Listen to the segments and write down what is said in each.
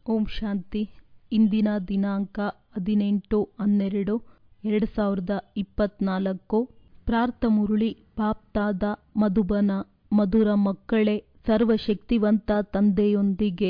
ಓಂ ಶಾಂತಿ ಇಂದಿನ ದಿನಾಂಕ ಹದಿನೆಂಟು ಹನ್ನೆರಡು ಎರಡು ಸಾವಿರದ ಇಪ್ಪತ್ತ್ನಾಲ್ಕು ಪ್ರಾರ್ಥ ಮುರಳಿ ಬಾಪ್ತಾದ ಮಧುಬನ ಮಧುರ ಮಕ್ಕಳೇ ಸರ್ವಶಕ್ತಿವಂತ ತಂದೆಯೊಂದಿಗೆ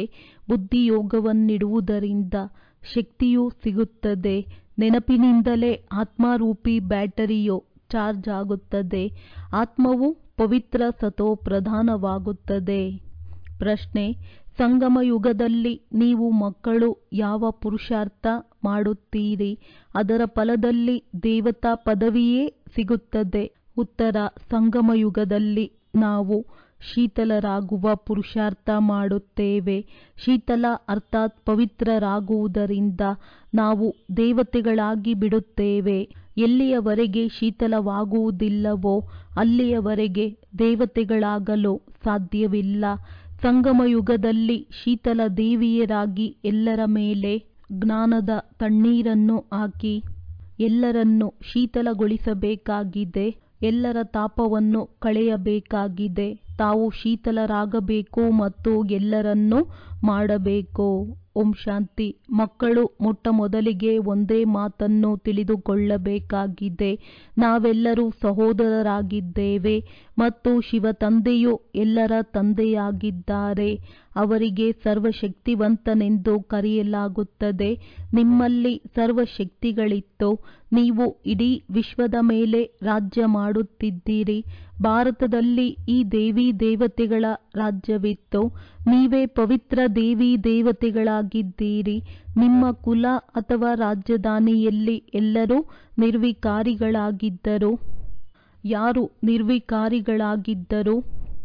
ಬುದ್ಧಿಯೋಗವನ್ನಿಡುವುದರಿಂದ ಶಕ್ತಿಯು ಸಿಗುತ್ತದೆ ನೆನಪಿನಿಂದಲೇ ಆತ್ಮರೂಪಿ ಬ್ಯಾಟರಿಯು ಚಾರ್ಜ್ ಆಗುತ್ತದೆ ಆತ್ಮವು ಪವಿತ್ರ ಸತೋ ಪ್ರಧಾನವಾಗುತ್ತದೆ ಪ್ರಶ್ನೆ ಸಂಗಮ ಯುಗದಲ್ಲಿ ನೀವು ಮಕ್ಕಳು ಯಾವ ಪುರುಷಾರ್ಥ ಮಾಡುತ್ತೀರಿ ಅದರ ಫಲದಲ್ಲಿ ದೇವತಾ ಪದವಿಯೇ ಸಿಗುತ್ತದೆ ಉತ್ತರ ಸಂಗಮ ಯುಗದಲ್ಲಿ ನಾವು ಶೀತಲರಾಗುವ ಪುರುಷಾರ್ಥ ಮಾಡುತ್ತೇವೆ ಶೀತಲ ಅರ್ಥಾತ್ ಪವಿತ್ರರಾಗುವುದರಿಂದ ನಾವು ದೇವತೆಗಳಾಗಿ ಬಿಡುತ್ತೇವೆ ಎಲ್ಲಿಯವರೆಗೆ ಶೀತಲವಾಗುವುದಿಲ್ಲವೋ ಅಲ್ಲಿಯವರೆಗೆ ದೇವತೆಗಳಾಗಲು ಸಾಧ್ಯವಿಲ್ಲ ಸಂಗಮ ಯುಗದಲ್ಲಿ ಶೀತಲ ದೇವಿಯರಾಗಿ ಎಲ್ಲರ ಮೇಲೆ ಜ್ಞಾನದ ತಣ್ಣೀರನ್ನು ಹಾಕಿ ಎಲ್ಲರನ್ನು ಶೀತಲಗೊಳಿಸಬೇಕಾಗಿದೆ ಎಲ್ಲರ ತಾಪವನ್ನು ಕಳೆಯಬೇಕಾಗಿದೆ ತಾವು ಶೀತಲರಾಗಬೇಕು ಮತ್ತು ಎಲ್ಲರನ್ನೂ ಮಾಡಬೇಕು ಓಂ ಶಾಂತಿ ಮಕ್ಕಳು ಮೊಟ್ಟ ಮೊದಲಿಗೆ ಒಂದೇ ಮಾತನ್ನು ತಿಳಿದುಕೊಳ್ಳಬೇಕಾಗಿದೆ ನಾವೆಲ್ಲರೂ ಸಹೋದರರಾಗಿದ್ದೇವೆ ಮತ್ತು ಶಿವ ತಂದೆಯು ಎಲ್ಲರ ತಂದೆಯಾಗಿದ್ದಾರೆ ಅವರಿಗೆ ಸರ್ವಶಕ್ತಿವಂತನೆಂದು ಕರೆಯಲಾಗುತ್ತದೆ ನಿಮ್ಮಲ್ಲಿ ಸರ್ವಶಕ್ತಿಗಳಿತ್ತು ನೀವು ಇಡೀ ವಿಶ್ವದ ಮೇಲೆ ರಾಜ್ಯ ಮಾಡುತ್ತಿದ್ದೀರಿ ಭಾರತದಲ್ಲಿ ಈ ದೇವಿ ದೇವತೆಗಳ ರಾಜ್ಯವಿತ್ತು ನೀವೇ ಪವಿತ್ರ ದೇವಿ ದೇವತೆಗಳಾಗಿದ್ದೀರಿ ನಿಮ್ಮ ಕುಲ ಅಥವಾ ರಾಜಧಾನಿಯಲ್ಲಿ ಎಲ್ಲರೂ ನಿರ್ವಿಕಾರಿಗಳಾಗಿದ್ದರು ಯಾರು ನಿರ್ವಿಕಾರಿಗಳಾಗಿದ್ದರು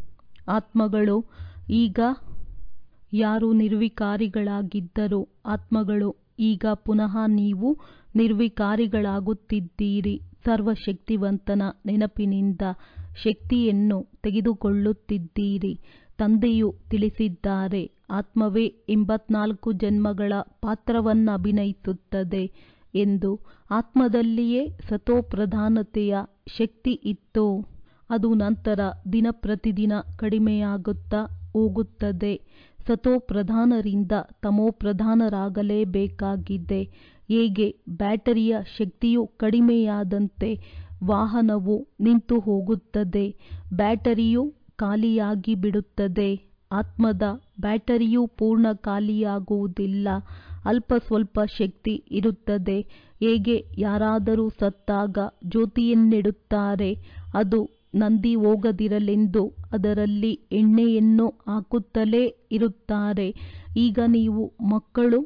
ಆತ್ಮಗಳು ಈಗ ಯಾರು ನಿರ್ವಿಕಾರಿಗಳಾಗಿದ್ದರು ಆತ್ಮಗಳು ಈಗ ಪುನಃ ನೀವು ನಿರ್ವಿಕಾರಿಗಳಾಗುತ್ತಿದ್ದೀರಿ ಸರ್ವಶಕ್ತಿವಂತನ ನೆನಪಿನಿಂದ ಶಕ್ತಿಯನ್ನು ತೆಗೆದುಕೊಳ್ಳುತ್ತಿದ್ದೀರಿ ತಂದೆಯು ತಿಳಿಸಿದ್ದಾರೆ ಆತ್ಮವೇ ಎಂಬತ್ನಾಲ್ಕು ಜನ್ಮಗಳ ಪಾತ್ರವನ್ನಭಿನಯಿಸುತ್ತದೆ ಎಂದು ಆತ್ಮದಲ್ಲಿಯೇ ಸತೋಪ್ರಧಾನತೆಯ ಶಕ್ತಿ ಇತ್ತು ಅದು ನಂತರ ದಿನಪ್ರತಿದಿನ ಕಡಿಮೆಯಾಗುತ್ತಾ ಹೋಗುತ್ತದೆ ಸತೋಪ್ರಧಾನರಿಂದ ತಮೋಪ್ರಧಾನರಾಗಲೇಬೇಕಾಗಿದೆ ಹೇಗೆ ಬ್ಯಾಟರಿಯ ಶಕ್ತಿಯು ಕಡಿಮೆಯಾದಂತೆ ವಾಹನವು ನಿಂತು ಹೋಗುತ್ತದೆ ಬ್ಯಾಟರಿಯು ಖಾಲಿಯಾಗಿ ಬಿಡುತ್ತದೆ ಆತ್ಮದ ಬ್ಯಾಟರಿಯು ಪೂರ್ಣ ಖಾಲಿಯಾಗುವುದಿಲ್ಲ ಅಲ್ಪ ಸ್ವಲ್ಪ ಶಕ್ತಿ ಇರುತ್ತದೆ ಹೇಗೆ ಯಾರಾದರೂ ಸತ್ತಾಗ ಜ್ಯೋತಿಯನ್ನಿಡುತ್ತಾರೆ ಅದು ನಂದಿ ಹೋಗದಿರಲೆಂದು ಅದರಲ್ಲಿ ಎಣ್ಣೆಯನ್ನು ಹಾಕುತ್ತಲೇ ಇರುತ್ತಾರೆ ಈಗ ನೀವು ಮಕ್ಕಳು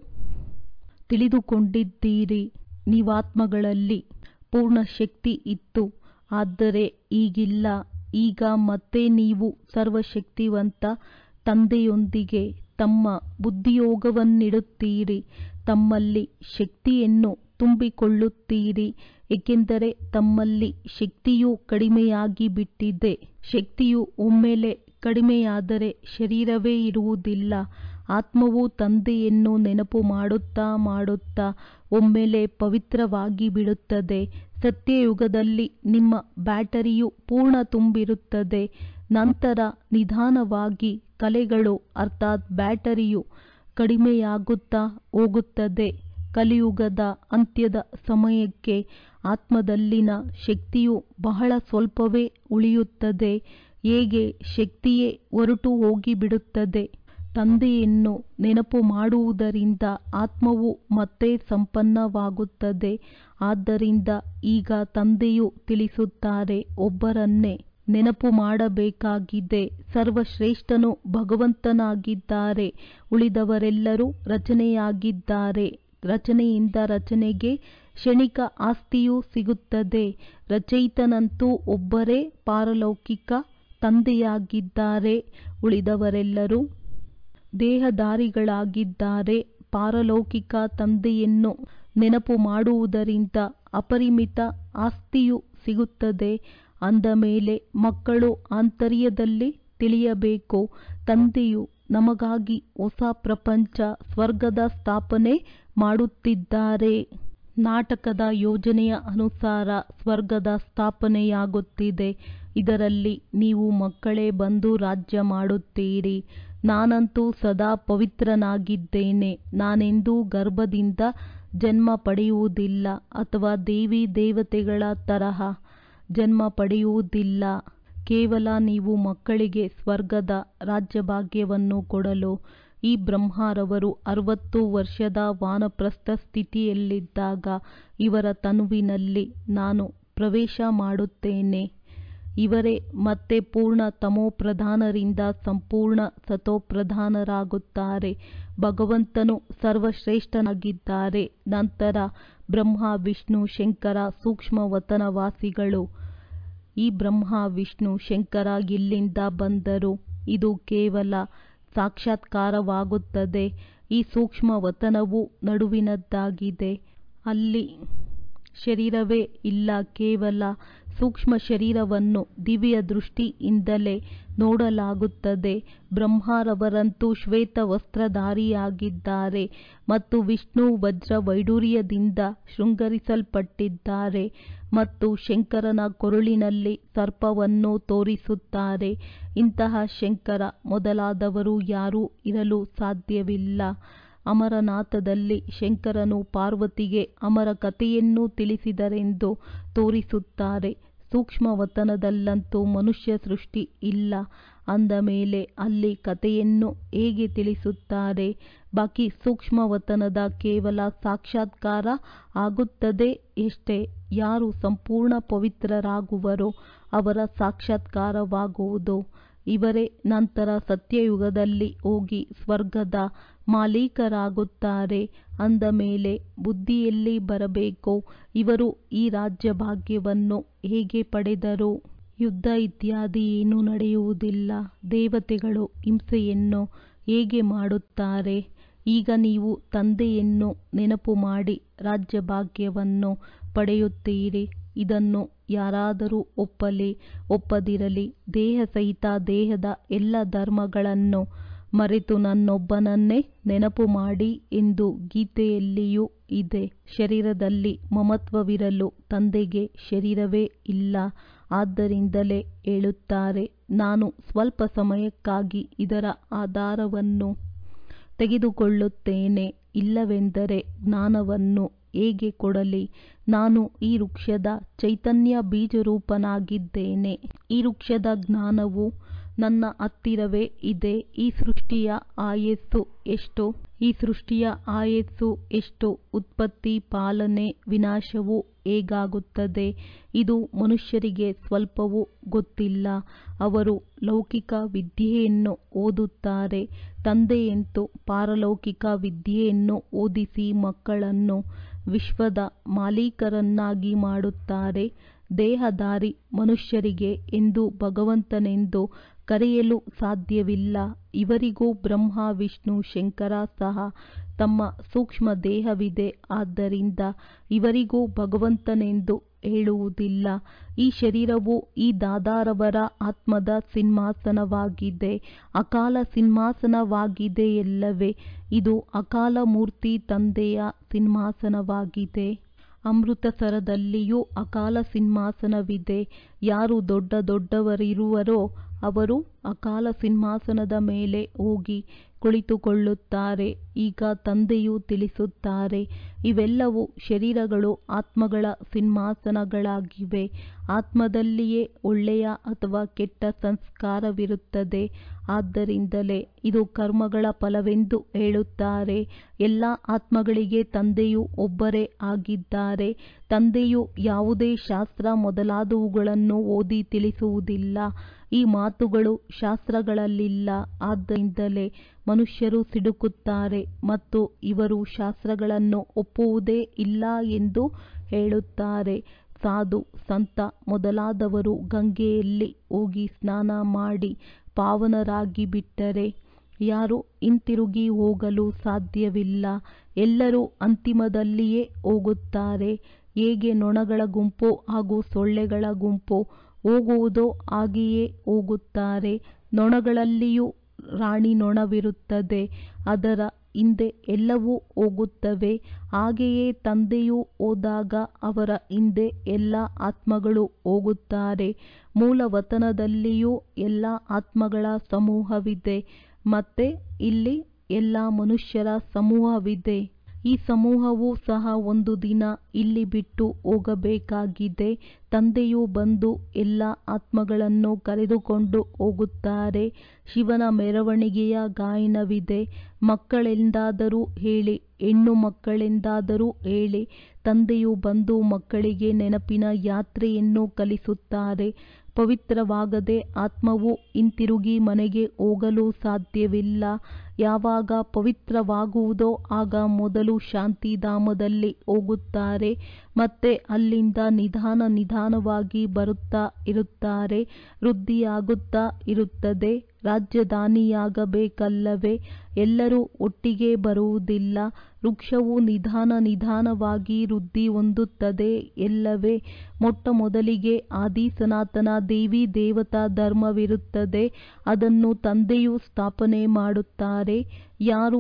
ತಿಳಿದುಕೊಂಡಿದ್ದೀರಿ ನೀವಾತ್ಮಗಳಲ್ಲಿ ಪೂರ್ಣ ಶಕ್ತಿ ಇತ್ತು ಆದರೆ ಈಗಿಲ್ಲ ಈಗ ಮತ್ತೆ ನೀವು ಸರ್ವಶಕ್ತಿವಂತ ತಂದೆಯೊಂದಿಗೆ ತಮ್ಮ ಬುದ್ಧಿಯೋಗವನ್ನಿಡುತ್ತೀರಿ ತಮ್ಮಲ್ಲಿ ಶಕ್ತಿಯನ್ನು ತುಂಬಿಕೊಳ್ಳುತ್ತೀರಿ ಏಕೆಂದರೆ ತಮ್ಮಲ್ಲಿ ಶಕ್ತಿಯು ಕಡಿಮೆಯಾಗಿ ಬಿಟ್ಟಿದೆ ಶಕ್ತಿಯು ಒಮ್ಮೆಲೆ ಕಡಿಮೆಯಾದರೆ ಶರೀರವೇ ಇರುವುದಿಲ್ಲ ಆತ್ಮವು ತಂದೆಯನ್ನು ನೆನಪು ಮಾಡುತ್ತಾ ಮಾಡುತ್ತಾ ಒಮ್ಮೆಲೆ ಪವಿತ್ರವಾಗಿ ಬಿಡುತ್ತದೆ ಸತ್ಯಯುಗದಲ್ಲಿ ನಿಮ್ಮ ಬ್ಯಾಟರಿಯು ಪೂರ್ಣ ತುಂಬಿರುತ್ತದೆ ನಂತರ ನಿಧಾನವಾಗಿ ಕಲೆಗಳು ಅರ್ಥಾತ್ ಬ್ಯಾಟರಿಯು ಕಡಿಮೆಯಾಗುತ್ತಾ ಹೋಗುತ್ತದೆ ಕಲಿಯುಗದ ಅಂತ್ಯದ ಸಮಯಕ್ಕೆ ಆತ್ಮದಲ್ಲಿನ ಶಕ್ತಿಯು ಬಹಳ ಸ್ವಲ್ಪವೇ ಉಳಿಯುತ್ತದೆ ಹೇಗೆ ಶಕ್ತಿಯೇ ಹೊರಟು ಹೋಗಿಬಿಡುತ್ತದೆ ತಂದೆಯನ್ನು ನೆನಪು ಮಾಡುವುದರಿಂದ ಆತ್ಮವು ಮತ್ತೆ ಸಂಪನ್ನವಾಗುತ್ತದೆ ಆದ್ದರಿಂದ ಈಗ ತಂದೆಯು ತಿಳಿಸುತ್ತಾರೆ ಒಬ್ಬರನ್ನೇ ನೆನಪು ಮಾಡಬೇಕಾಗಿದೆ ಸರ್ವಶ್ರೇಷ್ಠನು ಭಗವಂತನಾಗಿದ್ದಾರೆ ಉಳಿದವರೆಲ್ಲರೂ ರಚನೆಯಾಗಿದ್ದಾರೆ ರಚನೆಯಿಂದ ರಚನೆಗೆ ಕ್ಷಣಿಕ ಆಸ್ತಿಯೂ ಸಿಗುತ್ತದೆ ರಚಯಿತನಂತೂ ಒಬ್ಬರೇ ಪಾರಲೌಕಿಕ ತಂದೆಯಾಗಿದ್ದಾರೆ ಉಳಿದವರೆಲ್ಲರೂ ದೇಹಧಾರಿಗಳಾಗಿದ್ದಾರೆ ಪಾರಲೌಕಿಕ ತಂದೆಯನ್ನು ನೆನಪು ಮಾಡುವುದರಿಂದ ಅಪರಿಮಿತ ಆಸ್ತಿಯು ಸಿಗುತ್ತದೆ ಅಂದ ಮೇಲೆ ಮಕ್ಕಳು ಆಂತರ್ಯದಲ್ಲಿ ತಿಳಿಯಬೇಕು ತಂದೆಯು ನಮಗಾಗಿ ಹೊಸ ಪ್ರಪಂಚ ಸ್ವರ್ಗದ ಸ್ಥಾಪನೆ ಮಾಡುತ್ತಿದ್ದಾರೆ ನಾಟಕದ ಯೋಜನೆಯ ಅನುಸಾರ ಸ್ವರ್ಗದ ಸ್ಥಾಪನೆಯಾಗುತ್ತಿದೆ ಇದರಲ್ಲಿ ನೀವು ಮಕ್ಕಳೇ ಬಂದು ರಾಜ್ಯ ಮಾಡುತ್ತೀರಿ ನಾನಂತೂ ಸದಾ ಪವಿತ್ರನಾಗಿದ್ದೇನೆ ನಾನೆಂದೂ ಗರ್ಭದಿಂದ ಜನ್ಮ ಪಡೆಯುವುದಿಲ್ಲ ಅಥವಾ ದೇವಿ ದೇವತೆಗಳ ತರಹ ಜನ್ಮ ಪಡೆಯುವುದಿಲ್ಲ ಕೇವಲ ನೀವು ಮಕ್ಕಳಿಗೆ ಸ್ವರ್ಗದ ರಾಜ್ಯಭಾಗ್ಯವನ್ನು ಕೊಡಲು ಈ ಬ್ರಹ್ಮರವರು ಅರವತ್ತು ವರ್ಷದ ವಾನಪ್ರಸ್ಥ ಸ್ಥಿತಿಯಲ್ಲಿದ್ದಾಗ ಇವರ ತನುವಿನಲ್ಲಿ ನಾನು ಪ್ರವೇಶ ಮಾಡುತ್ತೇನೆ ಇವರೇ ಮತ್ತೆ ಪೂರ್ಣ ತಮೋಪ್ರಧಾನರಿಂದ ಸಂಪೂರ್ಣ ಸತೋಪ್ರಧಾನರಾಗುತ್ತಾರೆ ಭಗವಂತನು ಸರ್ವಶ್ರೇಷ್ಠನಾಗಿದ್ದಾರೆ ನಂತರ ಬ್ರಹ್ಮ ವಿಷ್ಣು ಶಂಕರ ಸೂಕ್ಷ್ಮವತನವಾಸಿಗಳು ಈ ಬ್ರಹ್ಮ ವಿಷ್ಣು ಶಂಕರ ಇಲ್ಲಿಂದ ಬಂದರು ಇದು ಕೇವಲ ಸಾಕ್ಷಾತ್ಕಾರವಾಗುತ್ತದೆ ಈ ಸೂಕ್ಷ್ಮವತನವು ನಡುವಿನದ್ದಾಗಿದೆ ಅಲ್ಲಿ ಶರೀರವೇ ಇಲ್ಲ ಕೇವಲ ಸೂಕ್ಷ್ಮ ಶರೀರವನ್ನು ದಿವ್ಯ ದೃಷ್ಟಿಯಿಂದಲೇ ನೋಡಲಾಗುತ್ತದೆ ಬ್ರಹ್ಮರವರಂತೂ ಶ್ವೇತ ವಸ್ತ್ರಧಾರಿಯಾಗಿದ್ದಾರೆ ಮತ್ತು ವಿಷ್ಣು ವಜ್ರ ವೈಡೂರ್ಯದಿಂದ ಶೃಂಗರಿಸಲ್ಪಟ್ಟಿದ್ದಾರೆ ಮತ್ತು ಶಂಕರನ ಕೊರಳಿನಲ್ಲಿ ಸರ್ಪವನ್ನು ತೋರಿಸುತ್ತಾರೆ ಇಂತಹ ಶಂಕರ ಮೊದಲಾದವರು ಯಾರೂ ಇರಲು ಸಾಧ್ಯವಿಲ್ಲ ಅಮರನಾಥದಲ್ಲಿ ಶಂಕರನು ಪಾರ್ವತಿಗೆ ಅಮರ ಕಥೆಯನ್ನು ತಿಳಿಸಿದರೆಂದು ತೋರಿಸುತ್ತಾರೆ ಸೂಕ್ಷ್ಮವತನದಲ್ಲಂತೂ ಮನುಷ್ಯ ಸೃಷ್ಟಿ ಇಲ್ಲ ಅಂದ ಮೇಲೆ ಅಲ್ಲಿ ಕಥೆಯನ್ನು ಹೇಗೆ ತಿಳಿಸುತ್ತಾರೆ ಬಾಕಿ ಸೂಕ್ಷ್ಮವತನದ ಕೇವಲ ಸಾಕ್ಷಾತ್ಕಾರ ಆಗುತ್ತದೆ ಎಷ್ಟೇ ಯಾರು ಸಂಪೂರ್ಣ ಪವಿತ್ರರಾಗುವರೋ ಅವರ ಸಾಕ್ಷಾತ್ಕಾರವಾಗುವುದು ಇವರೇ ನಂತರ ಸತ್ಯಯುಗದಲ್ಲಿ ಹೋಗಿ ಸ್ವರ್ಗದ ಮಾಲೀಕರಾಗುತ್ತಾರೆ ಅಂದ ಮೇಲೆ ಬುದ್ಧಿಯಲ್ಲಿ ಬರಬೇಕು ಇವರು ಈ ರಾಜ್ಯಭಾಗ್ಯವನ್ನು ಹೇಗೆ ಪಡೆದರು ಯುದ್ಧ ಇತ್ಯಾದಿ ಏನೂ ನಡೆಯುವುದಿಲ್ಲ ದೇವತೆಗಳು ಹಿಂಸೆಯನ್ನು ಹೇಗೆ ಮಾಡುತ್ತಾರೆ ಈಗ ನೀವು ತಂದೆಯನ್ನು ನೆನಪು ಮಾಡಿ ರಾಜ್ಯಭಾಗ್ಯವನ್ನು ಪಡೆಯುತ್ತೀರಿ ಇದನ್ನು ಯಾರಾದರೂ ಒಪ್ಪಲಿ ಒಪ್ಪದಿರಲಿ ದೇಹ ಸಹಿತ ದೇಹದ ಎಲ್ಲ ಧರ್ಮಗಳನ್ನು ಮರೆತು ನನ್ನೊಬ್ಬನನ್ನೇ ನೆನಪು ಮಾಡಿ ಎಂದು ಗೀತೆಯಲ್ಲಿಯೂ ಇದೆ ಶರೀರದಲ್ಲಿ ಮಮತ್ವವಿರಲು ತಂದೆಗೆ ಶರೀರವೇ ಇಲ್ಲ ಆದ್ದರಿಂದಲೇ ಹೇಳುತ್ತಾರೆ ನಾನು ಸ್ವಲ್ಪ ಸಮಯಕ್ಕಾಗಿ ಇದರ ಆಧಾರವನ್ನು ತೆಗೆದುಕೊಳ್ಳುತ್ತೇನೆ ಇಲ್ಲವೆಂದರೆ ಜ್ಞಾನವನ್ನು ಹೇಗೆ ಕೊಡಲಿ ನಾನು ಈ ವೃಕ್ಷದ ಚೈತನ್ಯ ಬೀಜರೂಪನಾಗಿದ್ದೇನೆ ಈ ವೃಕ್ಷದ ಜ್ಞಾನವು ನನ್ನ ಹತ್ತಿರವೇ ಇದೆ ಈ ಸೃಷ್ಟಿಯ ಆಯಸ್ಸು ಎಷ್ಟು ಈ ಸೃಷ್ಟಿಯ ಆಯಸ್ಸು ಎಷ್ಟು ಉತ್ಪತ್ತಿ ಪಾಲನೆ ವಿನಾಶವು ಹೇಗಾಗುತ್ತದೆ ಇದು ಮನುಷ್ಯರಿಗೆ ಸ್ವಲ್ಪವೂ ಗೊತ್ತಿಲ್ಲ ಅವರು ಲೌಕಿಕ ವಿದ್ಯೆಯನ್ನು ಓದುತ್ತಾರೆ ತಂದೆಯಂತೂ ಪಾರಲೌಕಿಕ ವಿದ್ಯೆಯನ್ನು ಓದಿಸಿ ಮಕ್ಕಳನ್ನು ವಿಶ್ವದ ಮಾಲೀಕರನ್ನಾಗಿ ಮಾಡುತ್ತಾರೆ ದೇಹಧಾರಿ ಮನುಷ್ಯರಿಗೆ ಎಂದು ಭಗವಂತನೆಂದು ಕರೆಯಲು ಸಾಧ್ಯವಿಲ್ಲ ಇವರಿಗೂ ಬ್ರಹ್ಮ ವಿಷ್ಣು ಶಂಕರ ಸಹ ತಮ್ಮ ಸೂಕ್ಷ್ಮ ದೇಹವಿದೆ ಆದ್ದರಿಂದ ಇವರಿಗೂ ಭಗವಂತನೆಂದು ಹೇಳುವುದಿಲ್ಲ ಈ ಶರೀರವು ಈ ದಾದಾರವರ ಆತ್ಮದ ಸಿಂಹಾಸನವಾಗಿದೆ ಅಕಾಲ ಸಿಂಹಾಸನವಾಗಿದೆಯಲ್ಲವೇ ಇದು ಅಕಾಲ ಮೂರ್ತಿ ತಂದೆಯ ಸಿಂಹಾಸನವಾಗಿದೆ ಅಮೃತಸರದಲ್ಲಿಯೂ ಅಕಾಲ ಸಿಂಹಾಸನವಿದೆ ಯಾರು ದೊಡ್ಡ ದೊಡ್ಡವರಿರುವರೋ ಅವರು ಅಕಾಲ ಸಿಂಹಾಸನದ ಮೇಲೆ ಹೋಗಿ ಕುಳಿತುಕೊಳ್ಳುತ್ತಾರೆ ಈಗ ತಂದೆಯು ತಿಳಿಸುತ್ತಾರೆ ಇವೆಲ್ಲವೂ ಶರೀರಗಳು ಆತ್ಮಗಳ ಸಿಂಹಾಸನಗಳಾಗಿವೆ ಆತ್ಮದಲ್ಲಿಯೇ ಒಳ್ಳೆಯ ಅಥವಾ ಕೆಟ್ಟ ಸಂಸ್ಕಾರವಿರುತ್ತದೆ ಆದ್ದರಿಂದಲೇ ಇದು ಕರ್ಮಗಳ ಫಲವೆಂದು ಹೇಳುತ್ತಾರೆ ಎಲ್ಲ ಆತ್ಮಗಳಿಗೆ ತಂದೆಯು ಒಬ್ಬರೇ ಆಗಿದ್ದಾರೆ ತಂದೆಯು ಯಾವುದೇ ಶಾಸ್ತ್ರ ಮೊದಲಾದವುಗಳನ್ನು ಓದಿ ತಿಳಿಸುವುದಿಲ್ಲ ಈ ಮಾತುಗಳು ಶಾಸ್ತ್ರಗಳಲ್ಲಿಲ್ಲ ಆದ್ದರಿಂದಲೇ ಮನುಷ್ಯರು ಸಿಡುಕುತ್ತಾರೆ ಮತ್ತು ಇವರು ಶಾಸ್ತ್ರಗಳನ್ನು ಒಪ್ಪುವುದೇ ಇಲ್ಲ ಎಂದು ಹೇಳುತ್ತಾರೆ ಸಾಧು ಸಂತ ಮೊದಲಾದವರು ಗಂಗೆಯಲ್ಲಿ ಹೋಗಿ ಸ್ನಾನ ಮಾಡಿ ಪಾವನರಾಗಿ ಬಿಟ್ಟರೆ ಯಾರು ಹಿಂತಿರುಗಿ ಹೋಗಲು ಸಾಧ್ಯವಿಲ್ಲ ಎಲ್ಲರೂ ಅಂತಿಮದಲ್ಲಿಯೇ ಹೋಗುತ್ತಾರೆ ಹೇಗೆ ನೊಣಗಳ ಗುಂಪು ಹಾಗೂ ಸೊಳ್ಳೆಗಳ ಗುಂಪು ಹೋಗುವುದೋ ಹಾಗೆಯೇ ಹೋಗುತ್ತಾರೆ ನೊಣಗಳಲ್ಲಿಯೂ ರಾಣಿ ನೊಣವಿರುತ್ತದೆ ಅದರ ಹಿಂದೆ ಎಲ್ಲವೂ ಹೋಗುತ್ತವೆ ಹಾಗೆಯೇ ತಂದೆಯು ಹೋದಾಗ ಅವರ ಹಿಂದೆ ಎಲ್ಲ ಆತ್ಮಗಳು ಹೋಗುತ್ತಾರೆ ಮೂಲವತನದಲ್ಲಿಯೂ ಎಲ್ಲ ಆತ್ಮಗಳ ಸಮೂಹವಿದೆ ಮತ್ತೆ ಇಲ್ಲಿ ಎಲ್ಲ ಮನುಷ್ಯರ ಸಮೂಹವಿದೆ ಈ ಸಮೂಹವು ಸಹ ಒಂದು ದಿನ ಇಲ್ಲಿ ಬಿಟ್ಟು ಹೋಗಬೇಕಾಗಿದೆ ತಂದೆಯು ಬಂದು ಎಲ್ಲ ಆತ್ಮಗಳನ್ನು ಕರೆದುಕೊಂಡು ಹೋಗುತ್ತಾರೆ ಶಿವನ ಮೆರವಣಿಗೆಯ ಗಾಯನವಿದೆ ಮಕ್ಕಳೆಂದಾದರೂ ಹೇಳಿ ಹೆಣ್ಣು ಮಕ್ಕಳೆಂದಾದರೂ ಹೇಳಿ ತಂದೆಯು ಬಂದು ಮಕ್ಕಳಿಗೆ ನೆನಪಿನ ಯಾತ್ರೆಯನ್ನು ಕಲಿಸುತ್ತಾರೆ ಪವಿತ್ರವಾಗದೆ ಆತ್ಮವು ಹಿಂತಿರುಗಿ ಮನೆಗೆ ಹೋಗಲು ಸಾಧ್ಯವಿಲ್ಲ ಯಾವಾಗ ಪವಿತ್ರವಾಗುವುದೋ ಆಗ ಮೊದಲು ಶಾಂತಿಧಾಮದಲ್ಲಿ ಹೋಗುತ್ತಾರೆ ಮತ್ತೆ ಅಲ್ಲಿಂದ ನಿಧಾನ ನಿಧಾನವಾಗಿ ಬರುತ್ತಾ ಇರುತ್ತಾರೆ ವೃದ್ಧಿಯಾಗುತ್ತಾ ಇರುತ್ತದೆ ರಾಜಧಾನಿಯಾಗಬೇಕಲ್ಲವೇ ಎಲ್ಲರೂ ಒಟ್ಟಿಗೆ ಬರುವುದಿಲ್ಲ ವೃಕ್ಷವು ನಿಧಾನ ನಿಧಾನವಾಗಿ ವೃದ್ಧಿ ಹೊಂದುತ್ತದೆ ಎಲ್ಲವೇ ಮೊಟ್ಟ ಮೊದಲಿಗೆ ಆದಿ ಸನಾತನ ದೇವಿ ದೇವತಾ ಧರ್ಮವಿರುತ್ತದೆ ಅದನ್ನು ತಂದೆಯು ಸ್ಥಾಪನೆ ಮಾಡುತ್ತಾರೆ ಯಾರು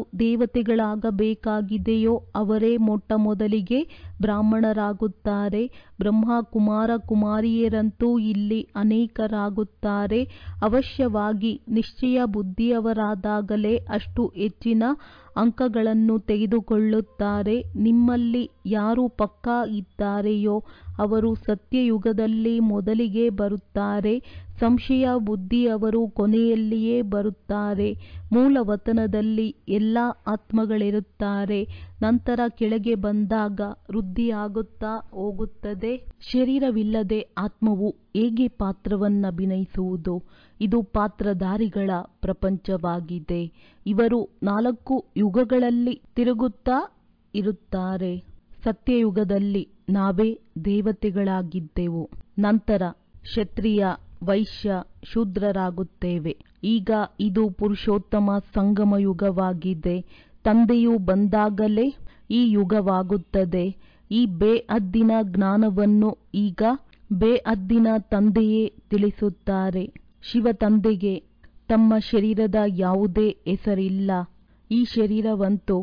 ದೇವತೆಗಳಾಗಬೇಕಾಗಿದೆಯೋ ಅವರೇ ಮೊಟ್ಟ ಮೊದಲಿಗೆ ಬ್ರಾಹ್ಮಣರಾಗುತ್ತಾರೆ ಬ್ರಹ್ಮ ಕುಮಾರ ಕುಮಾರಿಯರಂತೂ ಇಲ್ಲಿ ಅನೇಕರಾಗುತ್ತಾರೆ ಅವಶ್ಯವಾಗಿ ನಿಶ್ಚಯ ಬುದ್ಧಿಯವರಾದಾಗಲೇ ಅಷ್ಟು ಹೆಚ್ಚಿನ ಅಂಕಗಳನ್ನು ತೆಗೆದುಕೊಳ್ಳುತ್ತಾರೆ ನಿಮ್ಮಲ್ಲಿ ಯಾರು ಪಕ್ಕಾ ಇದ್ದಾರೆಯೋ ಅವರು ಸತ್ಯಯುಗದಲ್ಲಿ ಮೊದಲಿಗೆ ಬರುತ್ತಾರೆ ಸಂಶಯ ಬುದ್ಧಿಯವರು ಕೊನೆಯಲ್ಲಿಯೇ ಬರುತ್ತಾರೆ ಮೂಲವತನದಲ್ಲಿ ಎಲ್ಲ ಆತ್ಮಗಳಿರುತ್ತಾರೆ ನಂತರ ಕೆಳಗೆ ಬಂದಾಗ ವೃದ್ಧಿಯಾಗುತ್ತಾ ಹೋಗುತ್ತದೆ ಶರೀರವಿಲ್ಲದೆ ಆತ್ಮವು ಹೇಗೆ ಪಾತ್ರವನ್ನಭಿನಯಿಸುವುದು ಇದು ಪಾತ್ರಧಾರಿಗಳ ಪ್ರಪಂಚವಾಗಿದೆ ಇವರು ನಾಲ್ಕು ಯುಗಗಳಲ್ಲಿ ತಿರುಗುತ್ತಾ ಇರುತ್ತಾರೆ ಸತ್ಯಯುಗದಲ್ಲಿ ನಾವೇ ದೇವತೆಗಳಾಗಿದ್ದೆವು ನಂತರ ಕ್ಷತ್ರಿಯ ವೈಶ್ಯ ಶೂದ್ರರಾಗುತ್ತೇವೆ ಈಗ ಇದು ಪುರುಷೋತ್ತಮ ಸಂಗಮ ಯುಗವಾಗಿದೆ ತಂದೆಯು ಬಂದಾಗಲೇ ಈ ಯುಗವಾಗುತ್ತದೆ ಈ ಬೇಅದ್ದಿನ ಜ್ಞಾನವನ್ನು ಈಗ ಬೇಅದ್ದಿನ ತಂದೆಯೇ ತಿಳಿಸುತ್ತಾರೆ ಶಿವ ತಂದೆಗೆ ತಮ್ಮ ಶರೀರದ ಯಾವುದೇ ಹೆಸರಿಲ್ಲ ಈ ಶರೀರವಂತೂ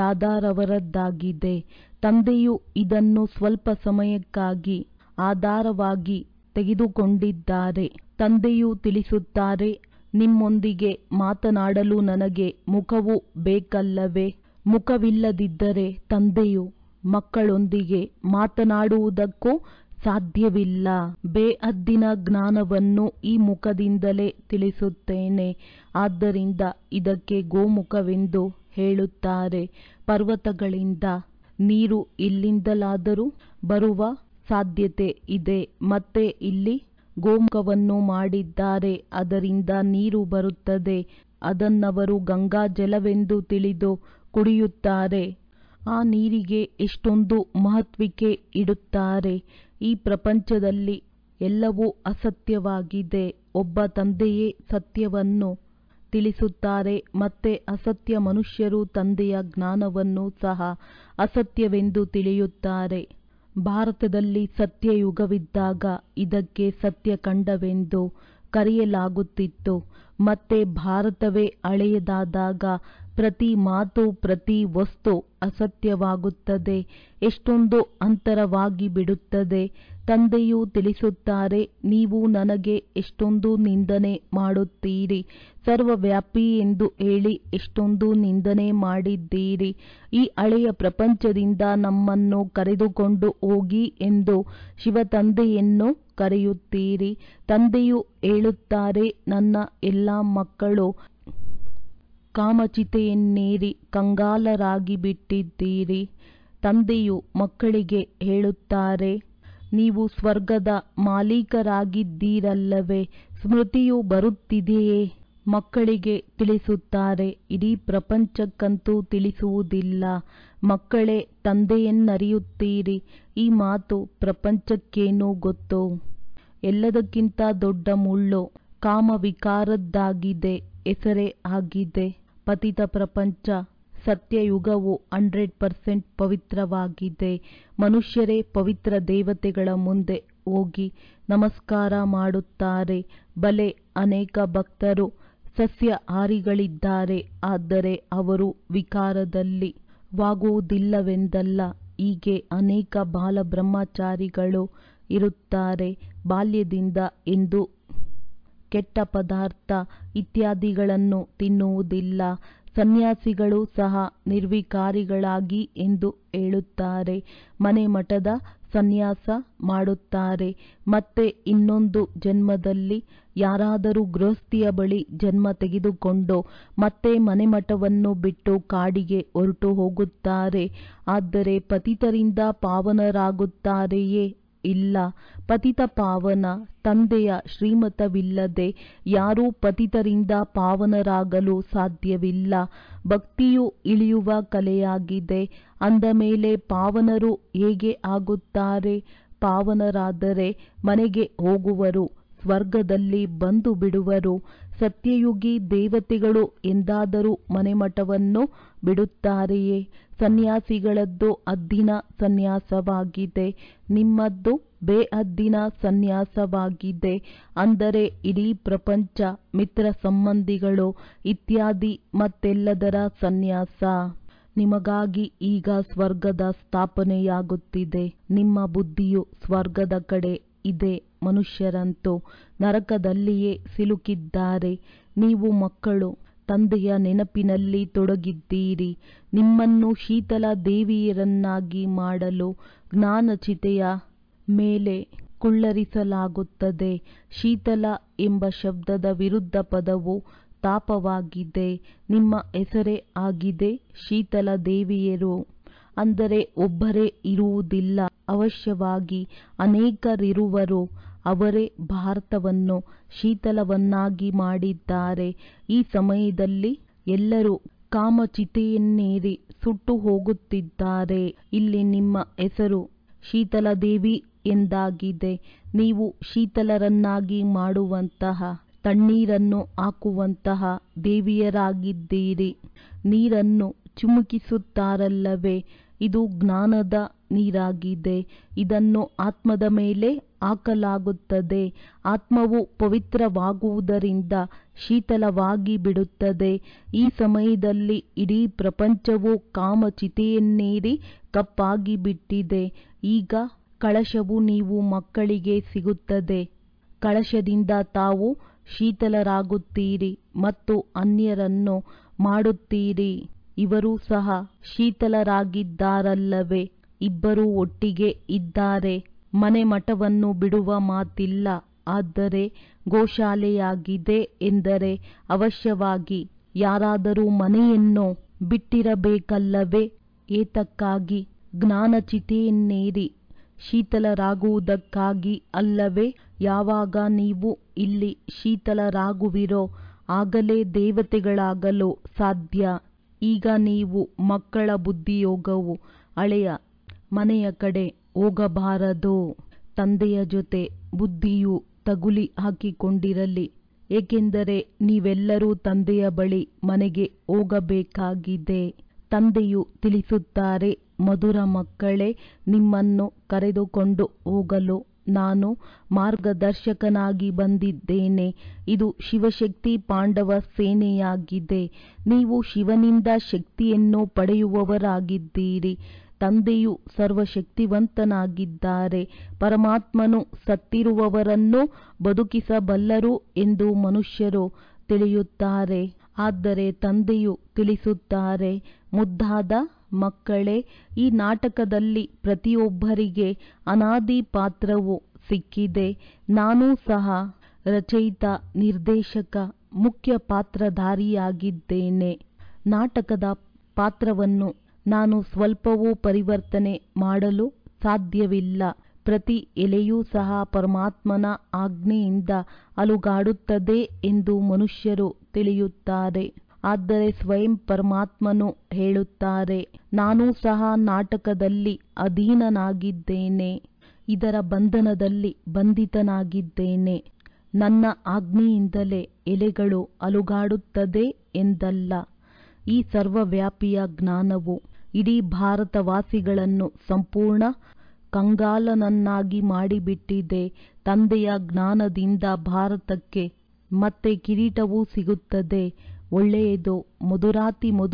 ದಾದಾರವರದ್ದಾಗಿದೆ ತಂದೆಯು ಇದನ್ನು ಸ್ವಲ್ಪ ಸಮಯಕ್ಕಾಗಿ ಆಧಾರವಾಗಿ ತೆಗೆದುಕೊಂಡಿದ್ದಾರೆ ತಂದೆಯು ತಿಳಿಸುತ್ತಾರೆ ನಿಮ್ಮೊಂದಿಗೆ ಮಾತನಾಡಲು ನನಗೆ ಮುಖವು ಬೇಕಲ್ಲವೇ ಮುಖವಿಲ್ಲದಿದ್ದರೆ ತಂದೆಯು ಮಕ್ಕಳೊಂದಿಗೆ ಮಾತನಾಡುವುದಕ್ಕೂ ಸಾಧ್ಯವಿಲ್ಲ ಬೇಅದ್ದಿನ ಜ್ಞಾನವನ್ನು ಈ ಮುಖದಿಂದಲೇ ತಿಳಿಸುತ್ತೇನೆ ಆದ್ದರಿಂದ ಇದಕ್ಕೆ ಗೋಮುಖವೆಂದು ಹೇಳುತ್ತಾರೆ ಪರ್ವತಗಳಿಂದ ನೀರು ಎಲ್ಲಿಂದಲಾದರೂ ಬರುವ ಸಾಧ್ಯತೆ ಇದೆ ಮತ್ತೆ ಇಲ್ಲಿ ಗೋಮುಖವನ್ನು ಮಾಡಿದ್ದಾರೆ ಅದರಿಂದ ನೀರು ಬರುತ್ತದೆ ಅದನ್ನವರು ಗಂಗಾ ಜಲವೆಂದು ತಿಳಿದು ಕುಡಿಯುತ್ತಾರೆ ಆ ನೀರಿಗೆ ಎಷ್ಟೊಂದು ಮಹತ್ವಿಕೆ ಇಡುತ್ತಾರೆ ಈ ಪ್ರಪಂಚದಲ್ಲಿ ಎಲ್ಲವೂ ಅಸತ್ಯವಾಗಿದೆ ಒಬ್ಬ ತಂದೆಯೇ ಸತ್ಯವನ್ನು ತಿಳಿಸುತ್ತಾರೆ ಮತ್ತೆ ಅಸತ್ಯ ಮನುಷ್ಯರು ತಂದೆಯ ಜ್ಞಾನವನ್ನು ಸಹ ಅಸತ್ಯವೆಂದು ತಿಳಿಯುತ್ತಾರೆ ಭಾರತದಲ್ಲಿ ಸತ್ಯಯುಗವಿದ್ದಾಗ ಇದಕ್ಕೆ ಸತ್ಯಖಂಡವೆಂದು ಕರೆಯಲಾಗುತ್ತಿತ್ತು ಮತ್ತೆ ಭಾರತವೇ ಹಳೆಯದಾದಾಗ ಪ್ರತಿ ಮಾತು ಪ್ರತಿ ವಸ್ತು ಅಸತ್ಯವಾಗುತ್ತದೆ ಎಷ್ಟೊಂದು ಅಂತರವಾಗಿ ಬಿಡುತ್ತದೆ ತಂದೆಯು ತಿಳಿಸುತ್ತಾರೆ ನೀವು ನನಗೆ ಎಷ್ಟೊಂದು ನಿಂದನೆ ಮಾಡುತ್ತೀರಿ ಸರ್ವವ್ಯಾಪಿ ಎಂದು ಹೇಳಿ ಎಷ್ಟೊಂದು ನಿಂದನೆ ಮಾಡಿದ್ದೀರಿ ಈ ಹಳೆಯ ಪ್ರಪಂಚದಿಂದ ನಮ್ಮನ್ನು ಕರೆದುಕೊಂಡು ಹೋಗಿ ಎಂದು ಶಿವತಂದೆಯನ್ನು ಕರೆಯುತ್ತೀರಿ ತಂದೆಯು ಹೇಳುತ್ತಾರೆ ನನ್ನ ಎಲ್ಲ ಮಕ್ಕಳು ಕಾಮಚಿತೆಯನ್ನೇರಿ ಕಂಗಾಲರಾಗಿ ಬಿಟ್ಟಿದ್ದೀರಿ ತಂದೆಯು ಮಕ್ಕಳಿಗೆ ಹೇಳುತ್ತಾರೆ ನೀವು ಸ್ವರ್ಗದ ಮಾಲೀಕರಾಗಿದ್ದೀರಲ್ಲವೇ ಸ್ಮೃತಿಯು ಬರುತ್ತಿದೆಯೇ ಮಕ್ಕಳಿಗೆ ತಿಳಿಸುತ್ತಾರೆ ಇಡೀ ಪ್ರಪಂಚಕ್ಕಂತೂ ತಿಳಿಸುವುದಿಲ್ಲ ಮಕ್ಕಳೇ ತಂದೆಯನ್ನರಿಯುತ್ತೀರಿ ಈ ಮಾತು ಪ್ರಪಂಚಕ್ಕೇನು ಗೊತ್ತು ಎಲ್ಲದಕ್ಕಿಂತ ದೊಡ್ಡ ಮುಳ್ಳು ಕಾಮವಿಕಾರದ್ದಾಗಿದೆ ಹೆಸರೇ ಆಗಿದೆ ಪತಿತ ಪ್ರಪಂಚ ಸತ್ಯಯುಗವು ಹಂಡ್ರೆಡ್ ಪರ್ಸೆಂಟ್ ಪವಿತ್ರವಾಗಿದೆ ಮನುಷ್ಯರೇ ಪವಿತ್ರ ದೇವತೆಗಳ ಮುಂದೆ ಹೋಗಿ ನಮಸ್ಕಾರ ಮಾಡುತ್ತಾರೆ ಬಲೆ ಅನೇಕ ಭಕ್ತರು ಸಸ್ಯಹಾರಿಗಳಿದ್ದಾರೆ ಆದರೆ ಅವರು ವಿಕಾರದಲ್ಲಿ ವಾಗುವುದಿಲ್ಲವೆಂದಲ್ಲ ಹೀಗೆ ಅನೇಕ ಬಾಲ ಬ್ರಹ್ಮಚಾರಿಗಳು ಇರುತ್ತಾರೆ ಬಾಲ್ಯದಿಂದ ಎಂದು ಕೆಟ್ಟ ಪದಾರ್ಥ ಇತ್ಯಾದಿಗಳನ್ನು ತಿನ್ನುವುದಿಲ್ಲ ಸನ್ಯಾಸಿಗಳು ಸಹ ನಿರ್ವಿಕಾರಿಗಳಾಗಿ ಎಂದು ಹೇಳುತ್ತಾರೆ ಮನೆ ಮಠದ ಸನ್ಯಾಸ ಮಾಡುತ್ತಾರೆ ಮತ್ತೆ ಇನ್ನೊಂದು ಜನ್ಮದಲ್ಲಿ ಯಾರಾದರೂ ಗೃಹಸ್ಥಿಯ ಬಳಿ ಜನ್ಮ ತೆಗೆದುಕೊಂಡು ಮತ್ತೆ ಮನೆಮಠವನ್ನು ಬಿಟ್ಟು ಕಾಡಿಗೆ ಹೊರಟು ಹೋಗುತ್ತಾರೆ ಆದರೆ ಪತಿತರಿಂದ ಪಾವನರಾಗುತ್ತಾರೆಯೇ ಇಲ್ಲ ಪತಿತ ಪಾವನ ತಂದೆಯ ಶ್ರೀಮತವಿಲ್ಲದೆ ಯಾರೂ ಪತಿತರಿಂದ ಪಾವನರಾಗಲು ಸಾಧ್ಯವಿಲ್ಲ ಭಕ್ತಿಯು ಇಳಿಯುವ ಕಲೆಯಾಗಿದೆ ಅಂದ ಮೇಲೆ ಪಾವನರು ಹೇಗೆ ಆಗುತ್ತಾರೆ ಪಾವನರಾದರೆ ಮನೆಗೆ ಹೋಗುವರು ಸ್ವರ್ಗದಲ್ಲಿ ಬಂದು ಬಿಡುವರು ಸತ್ಯಯುಗಿ ದೇವತೆಗಳು ಎಂದಾದರೂ ಮನೆಮಠವನ್ನು ಬಿಡುತ್ತಾರೆಯೇ ಸನ್ಯಾಸಿಗಳದ್ದು ಅದ್ದಿನ ಸನ್ಯಾಸವಾಗಿದೆ ನಿಮ್ಮದ್ದು ಬೇಅದ್ದಿನ ಸನ್ಯಾಸವಾಗಿದೆ ಅಂದರೆ ಇಡೀ ಪ್ರಪಂಚ ಮಿತ್ರ ಸಂಬಂಧಿಗಳು ಇತ್ಯಾದಿ ಮತ್ತೆಲ್ಲದರ ಸನ್ಯಾಸ ನಿಮಗಾಗಿ ಈಗ ಸ್ವರ್ಗದ ಸ್ಥಾಪನೆಯಾಗುತ್ತಿದೆ ನಿಮ್ಮ ಬುದ್ಧಿಯು ಸ್ವರ್ಗದ ಕಡೆ ಇದೆ ಮನುಷ್ಯರಂತೂ ನರಕದಲ್ಲಿಯೇ ಸಿಲುಕಿದ್ದಾರೆ ನೀವು ಮಕ್ಕಳು ತಂದೆಯ ನೆನಪಿನಲ್ಲಿ ತೊಡಗಿದ್ದೀರಿ ನಿಮ್ಮನ್ನು ಶೀತಲ ದೇವಿಯರನ್ನಾಗಿ ಮಾಡಲು ಜ್ಞಾನಚಿತೆಯ ಮೇಲೆ ಕುಳ್ಳರಿಸಲಾಗುತ್ತದೆ ಶೀತಲ ಎಂಬ ಶಬ್ದದ ವಿರುದ್ಧ ಪದವು ತಾಪವಾಗಿದೆ ನಿಮ್ಮ ಹೆಸರೇ ಆಗಿದೆ ಶೀತಲ ದೇವಿಯರು ಅಂದರೆ ಒಬ್ಬರೇ ಇರುವುದಿಲ್ಲ ಅವಶ್ಯವಾಗಿ ಅನೇಕರಿರುವರು ಅವರೇ ಭಾರತವನ್ನು ಶೀತಲವನ್ನಾಗಿ ಮಾಡಿದ್ದಾರೆ ಈ ಸಮಯದಲ್ಲಿ ಎಲ್ಲರೂ ಕಾಮಚಿತೆಯನ್ನೇರಿ ಸುಟ್ಟು ಹೋಗುತ್ತಿದ್ದಾರೆ ಇಲ್ಲಿ ನಿಮ್ಮ ಹೆಸರು ಶೀತಲದೇವಿ ಎಂದಾಗಿದೆ ನೀವು ಶೀತಲರನ್ನಾಗಿ ಮಾಡುವಂತಹ ತಣ್ಣೀರನ್ನು ಹಾಕುವಂತಹ ದೇವಿಯರಾಗಿದ್ದೀರಿ ನೀರನ್ನು ಚಿಮುಕಿಸುತ್ತಾರಲ್ಲವೇ ಇದು ಜ್ಞಾನದ ನೀರಾಗಿದೆ ಇದನ್ನು ಆತ್ಮದ ಮೇಲೆ ಹಾಕಲಾಗುತ್ತದೆ ಆತ್ಮವು ಪವಿತ್ರವಾಗುವುದರಿಂದ ಶೀತಲವಾಗಿ ಬಿಡುತ್ತದೆ ಈ ಸಮಯದಲ್ಲಿ ಇಡೀ ಪ್ರಪಂಚವು ಕಾಮಚಿತೆಯನ್ನೇರಿ ಕಪ್ಪಾಗಿ ಬಿಟ್ಟಿದೆ ಈಗ ಕಳಶವು ನೀವು ಮಕ್ಕಳಿಗೆ ಸಿಗುತ್ತದೆ ಕಳಶದಿಂದ ತಾವು ಶೀತಲರಾಗುತ್ತೀರಿ ಮತ್ತು ಅನ್ಯರನ್ನು ಮಾಡುತ್ತೀರಿ ಇವರು ಸಹ ಶೀತಲರಾಗಿದ್ದಾರಲ್ಲವೇ ಇಬ್ಬರೂ ಒಟ್ಟಿಗೆ ಇದ್ದಾರೆ ಮನೆ ಮಠವನ್ನು ಬಿಡುವ ಮಾತಿಲ್ಲ ಆದರೆ ಗೋಶಾಲೆಯಾಗಿದೆ ಎಂದರೆ ಅವಶ್ಯವಾಗಿ ಯಾರಾದರೂ ಮನೆಯನ್ನು ಬಿಟ್ಟಿರಬೇಕಲ್ಲವೇ ಏತಕ್ಕಾಗಿ ಜ್ಞಾನಚಿತೆಯನ್ನೇರಿ ಶೀತಲರಾಗುವುದಕ್ಕಾಗಿ ಅಲ್ಲವೇ ಯಾವಾಗ ನೀವು ಇಲ್ಲಿ ಶೀತಲರಾಗುವಿರೋ ಆಗಲೇ ದೇವತೆಗಳಾಗಲು ಸಾಧ್ಯ ಈಗ ನೀವು ಮಕ್ಕಳ ಬುದ್ಧಿಯೋಗವು ಹಳೆಯ ಮನೆಯ ಕಡೆ ಹೋಗಬಾರದು ತಂದೆಯ ಜೊತೆ ಬುದ್ಧಿಯು ತಗುಲಿ ಹಾಕಿಕೊಂಡಿರಲಿ ಏಕೆಂದರೆ ನೀವೆಲ್ಲರೂ ತಂದೆಯ ಬಳಿ ಮನೆಗೆ ಹೋಗಬೇಕಾಗಿದೆ ತಂದೆಯು ತಿಳಿಸುತ್ತಾರೆ ಮಧುರ ಮಕ್ಕಳೇ ನಿಮ್ಮನ್ನು ಕರೆದುಕೊಂಡು ಹೋಗಲು ನಾನು ಮಾರ್ಗದರ್ಶಕನಾಗಿ ಬಂದಿದ್ದೇನೆ ಇದು ಶಿವಶಕ್ತಿ ಪಾಂಡವ ಸೇನೆಯಾಗಿದೆ ನೀವು ಶಿವನಿಂದ ಶಕ್ತಿಯನ್ನು ಪಡೆಯುವವರಾಗಿದ್ದೀರಿ ತಂದೆಯು ಸರ್ವಶಕ್ತಿವಂತನಾಗಿದ್ದಾರೆ ಪರಮಾತ್ಮನು ಸತ್ತಿರುವವರನ್ನು ಬದುಕಿಸಬಲ್ಲರು ಎಂದು ಮನುಷ್ಯರು ತಿಳಿಯುತ್ತಾರೆ ಆದರೆ ತಂದೆಯು ತಿಳಿಸುತ್ತಾರೆ ಮುದ್ದಾದ ಮಕ್ಕಳೇ ಈ ನಾಟಕದಲ್ಲಿ ಪ್ರತಿಯೊಬ್ಬರಿಗೆ ಅನಾದಿ ಪಾತ್ರವು ಸಿಕ್ಕಿದೆ ನಾನೂ ಸಹ ರಚಯಿತ ನಿರ್ದೇಶಕ ಮುಖ್ಯ ಪಾತ್ರಧಾರಿಯಾಗಿದ್ದೇನೆ ನಾಟಕದ ಪಾತ್ರವನ್ನು ನಾನು ಸ್ವಲ್ಪವೂ ಪರಿವರ್ತನೆ ಮಾಡಲು ಸಾಧ್ಯವಿಲ್ಲ ಪ್ರತಿ ಎಲೆಯೂ ಸಹ ಪರಮಾತ್ಮನ ಆಜ್ಞೆಯಿಂದ ಅಲುಗಾಡುತ್ತದೆ ಎಂದು ಮನುಷ್ಯರು ತಿಳಿಯುತ್ತಾರೆ ಆದರೆ ಸ್ವಯಂ ಪರಮಾತ್ಮನು ಹೇಳುತ್ತಾರೆ ನಾನೂ ಸಹ ನಾಟಕದಲ್ಲಿ ಅಧೀನನಾಗಿದ್ದೇನೆ ಇದರ ಬಂಧನದಲ್ಲಿ ಬಂಧಿತನಾಗಿದ್ದೇನೆ ನನ್ನ ಆಜ್ಞೆಯಿಂದಲೇ ಎಲೆಗಳು ಅಲುಗಾಡುತ್ತದೆ ಎಂದಲ್ಲ ಈ ಸರ್ವವ್ಯಾಪಿಯ ಜ್ಞಾನವು ಇಡೀ ಭಾರತವಾಸಿಗಳನ್ನು ಸಂಪೂರ್ಣ ಕಂಗಾಲನನ್ನಾಗಿ ಮಾಡಿಬಿಟ್ಟಿದೆ ತಂದೆಯ ಜ್ಞಾನದಿಂದ ಭಾರತಕ್ಕೆ ಮತ್ತೆ ಕಿರೀಟವೂ ಸಿಗುತ್ತದೆ ಒಳ್ಳೆಯದು ಮಧುರಾತಿ ಮಧುರ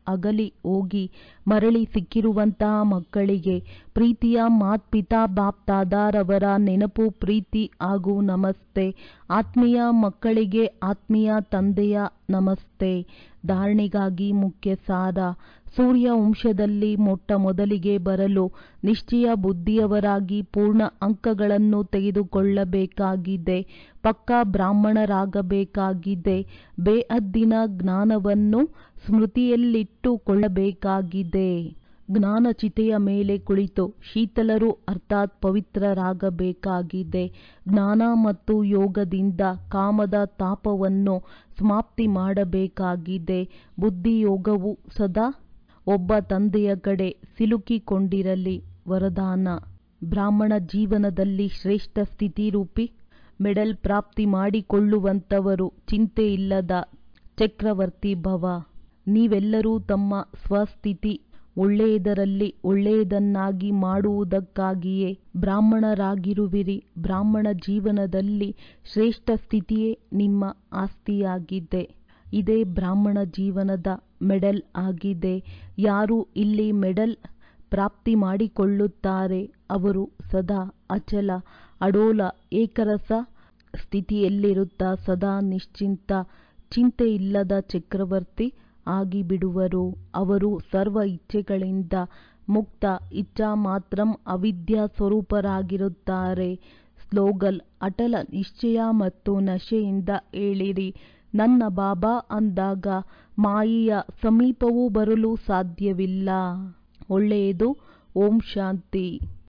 ಅಗಲಿ ಹೋಗಿ ಮರಳಿ ಸಿಕ್ಕಿರುವಂತಹ ಮಕ್ಕಳಿಗೆ ಪ್ರೀತಿಯ ಮಾತ್ಪಿತಾ ಬಾಪ್ತಾದಾರವರ ನೆನಪು ಪ್ರೀತಿ ಹಾಗೂ ನಮಸ್ತೆ ಆತ್ಮೀಯ ಮಕ್ಕಳಿಗೆ ಆತ್ಮೀಯ ತಂದೆಯ ನಮಸ್ತೆ ಧಾರಣೆಗಾಗಿ ಮುಖ್ಯ ಸಾರ ಸೂರ್ಯ ವಂಶದಲ್ಲಿ ಮೊಟ್ಟ ಮೊದಲಿಗೆ ಬರಲು ನಿಶ್ಚಯ ಬುದ್ಧಿಯವರಾಗಿ ಪೂರ್ಣ ಅಂಕಗಳನ್ನು ತೆಗೆದುಕೊಳ್ಳಬೇಕಾಗಿದೆ ಪಕ್ಕಾ ಬ್ರಾಹ್ಮಣರಾಗಬೇಕಾಗಿದೆ ಬೇಹದ್ದಿನ ಜ್ಞಾನವನ್ನು ಸ್ಮೃತಿಯಲ್ಲಿಟ್ಟುಕೊಳ್ಳಬೇಕಾಗಿದೆ ಜ್ಞಾನಚಿತೆಯ ಮೇಲೆ ಕುಳಿತು ಶೀತಲರು ಅರ್ಥಾತ್ ಪವಿತ್ರರಾಗಬೇಕಾಗಿದೆ ಜ್ಞಾನ ಮತ್ತು ಯೋಗದಿಂದ ಕಾಮದ ತಾಪವನ್ನು ಸಮಾಪ್ತಿ ಮಾಡಬೇಕಾಗಿದೆ ಬುದ್ಧಿಯೋಗವು ಸದಾ ಒಬ್ಬ ತಂದೆಯ ಕಡೆ ಸಿಲುಕಿಕೊಂಡಿರಲಿ ವರದಾನ ಬ್ರಾಹ್ಮಣ ಜೀವನದಲ್ಲಿ ಶ್ರೇಷ್ಠ ಸ್ಥಿತಿರೂಪಿ ಮೆಡಲ್ ಪ್ರಾಪ್ತಿ ಮಾಡಿಕೊಳ್ಳುವಂತವರು ಚಿಂತೆಯಿಲ್ಲದ ಚಕ್ರವರ್ತಿ ಭವ ನೀವೆಲ್ಲರೂ ತಮ್ಮ ಸ್ವಸ್ಥಿತಿ ಒಳ್ಳೆಯದರಲ್ಲಿ ಒಳ್ಳೆಯದನ್ನಾಗಿ ಮಾಡುವುದಕ್ಕಾಗಿಯೇ ಬ್ರಾಹ್ಮಣರಾಗಿರುವಿರಿ ಬ್ರಾಹ್ಮಣ ಜೀವನದಲ್ಲಿ ಶ್ರೇಷ್ಠ ಸ್ಥಿತಿಯೇ ನಿಮ್ಮ ಆಸ್ತಿಯಾಗಿದೆ ಇದೇ ಬ್ರಾಹ್ಮಣ ಜೀವನದ ಮೆಡಲ್ ಆಗಿದೆ ಯಾರು ಇಲ್ಲಿ ಮೆಡಲ್ ಪ್ರಾಪ್ತಿ ಮಾಡಿಕೊಳ್ಳುತ್ತಾರೆ ಅವರು ಸದಾ ಅಚಲ ಅಡೋಲ ಏಕರಸ ಸ್ಥಿತಿಯಲ್ಲಿರುತ್ತಾ ಸದಾ ನಿಶ್ಚಿಂತ ಚಿಂತೆಯಿಲ್ಲದ ಚಕ್ರವರ್ತಿ ಆಗಿಬಿಡುವರು ಅವರು ಸರ್ವ ಇಚ್ಛೆಗಳಿಂದ ಮುಕ್ತ ಇಚ್ಛಾ ಮಾತ್ರಂ ಅವಿದ್ಯಾ ಸ್ವರೂಪರಾಗಿರುತ್ತಾರೆ ಸ್ಲೋಗಲ್ ಅಟಲ ನಿಶ್ಚಯ ಮತ್ತು ನಶೆಯಿಂದ ಹೇಳಿರಿ ನನ್ನ ಬಾಬಾ ಅಂದಾಗ ಮಾಯೆಯ ಸಮೀಪವೂ ಬರಲು ಸಾಧ್ಯವಿಲ್ಲ ಒಳ್ಳೆಯದು ಓಂ ಶಾಂತಿ